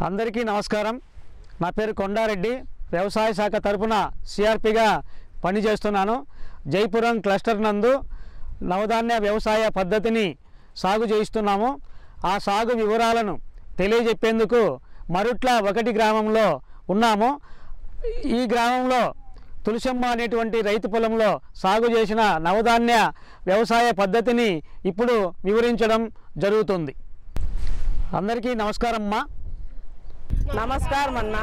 అందరికీ నమస్కారం నా పేరు కొండారెడ్డి వ్యవసాయ శాఖ తరపున సిఆర్పిగా పనిచేస్తున్నాను జైపురం క్లస్టర్ నందు నవధాన్య వ్యవసాయ పద్ధతిని సాగు చేయిస్తున్నాము ఆ సాగు వివరాలను తెలియజెప్పేందుకు మరుట్ల ఒకటి గ్రామంలో ఉన్నాము ఈ గ్రామంలో తులసమ్మ అనేటువంటి రైతు పొలంలో సాగు చేసిన నవధాన్య వ్యవసాయ పద్ధతిని ఇప్పుడు వివరించడం జరుగుతుంది అందరికీ నమస్కారం అమ్మా నమస్కారం అన్న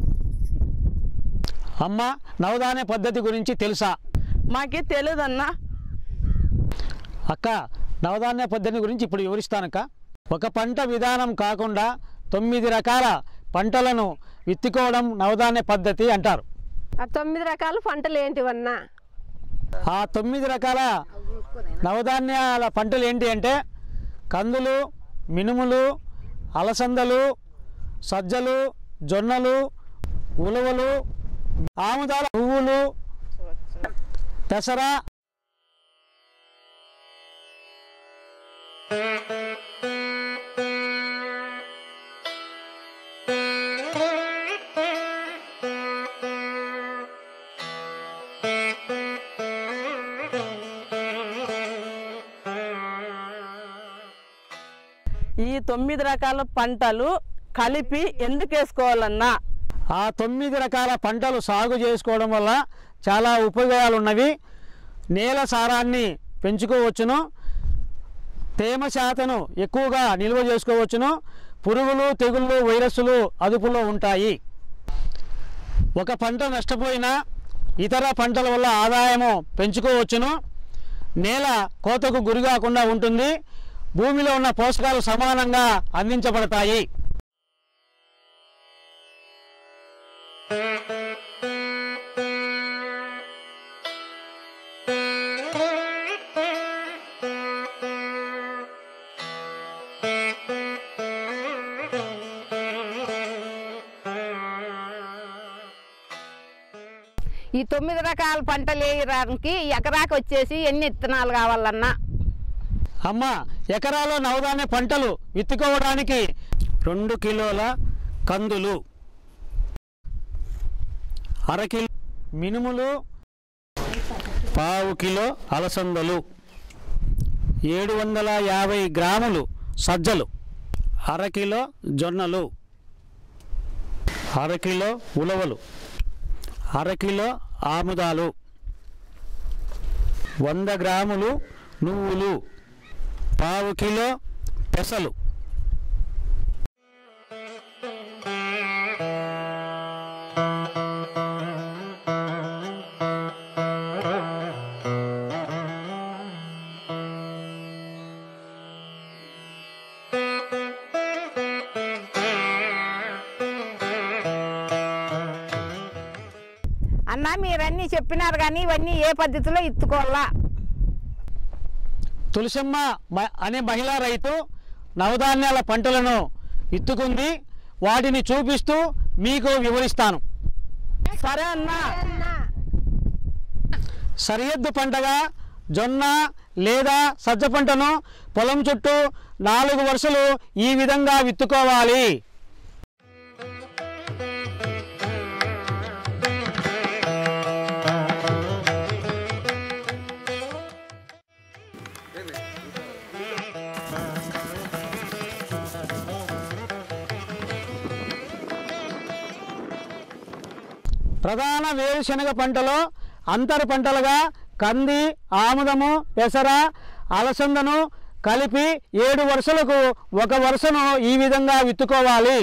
అమ్మ నవధాన్య పద్ధతి గురించి తెలుసా మాకి తెలియదన్న అక్క నవధాన్య పద్ధతి గురించి ఇప్పుడు వివరిస్తానక్క ఒక పంట విధానం కాకుండా తొమ్మిది రకాల పంటలను విత్తుకోవడం నవధాన్య పద్ధతి అంటారు ఆ తొమ్మిది రకాల పంటలు ఏంటివన్నా ఆ తొమ్మిది రకాల నవధాన్యాల పంటలు ఏంటి అంటే కందులు మినుములు అలసందలు సజ్జలు జొన్నలు ఉలవలు ఆముదాల పువ్వులు పెసర ఈ తొమ్మిది రకాల పంటలు కలిపి ఎందుకు వేసుకోవాలన్నా ఆ తొమ్మిది రకాల పంటలు సాగు చేసుకోవడం వల్ల చాలా ఉపయోగాలు ఉన్నవి నేల సారాన్ని పెంచుకోవచ్చును తేమ శాతను ఎక్కువగా నిల్వ చేసుకోవచ్చును పురుగులు తెగుళ్ళు వైరస్సులు అదుపులో ఉంటాయి ఒక పంట నష్టపోయినా ఇతర పంటల వల్ల ఆదాయము పెంచుకోవచ్చును నేల కోతకు గురి కాకుండా ఉంటుంది భూమిలో ఉన్న పోషకాలు సమానంగా అందించబడతాయి ఈ తొమ్మిది రకాల పంటలు వేయడానికి ఎకరాకి వచ్చేసి ఎన్ని విత్తనాలు కావాలన్నా అమ్మ ఎకరాలో నవధాన్య పంటలు విత్తుకోవడానికి రెండు కిలోల కందులు అరకిలో మినుములు పావు కిలో అలసందలు ఏడు వందల యాభై గ్రాములు సజ్జలు అరకిలో జొన్నలు అరకిలో ఉలవలు అరకిలో ఆముదాలు వంద గ్రాములు నువ్వులు పావు కిలో పెసలు అన్నా మీరన్నీ చెప్పినారు కానీ ఇవన్నీ ఏ పద్ధతిలో ఇత్తుకోవాలా తులసమ్మ మ- అనే మహిళా రైతు నవధాన్యాల పంటలను విత్తుకుంది వాటిని చూపిస్తూ మీకు వివరిస్తాను సరే అన్నా సరిహద్దు పంటగా జొన్న లేదా సజ్జ పంటను పొలం చుట్టూ నాలుగు వరుసలు ఈ విధంగా విత్తుకోవాలి ప్రధాన వేరుశనగ పంటలో అంతర పంటలుగా కంది ఆముదము పెసర అలసందను కలిపి ఏడు వరుసలకు ఒక వరుసను ఈ విధంగా విత్తుకోవాలి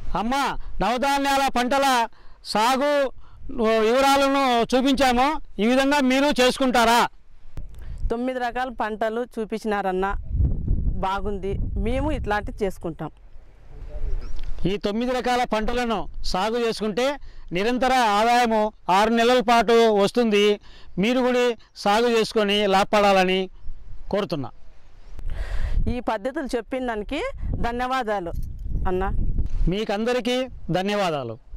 అమ్మ నవధాన్యాల పంటల సాగు ఉ, వివరాలను చూపించాము ఈ విధంగా మీరు చేసుకుంటారా తొమ్మిది రకాల పంటలు చూపించినారన్న బాగుంది మేము ఇట్లాంటివి చేసుకుంటాం ఈ తొమ్మిది రకాల పంటలను సాగు చేసుకుంటే నిరంతర ఆదాయము ఆరు నెలల పాటు వస్తుంది మీరు కూడా సాగు చేసుకొని లాభపడాలని కోరుతున్నా ఈ పద్ధతులు చెప్పిన దానికి ధన్యవాదాలు అన్న మీకందరికీ ధన్యవాదాలు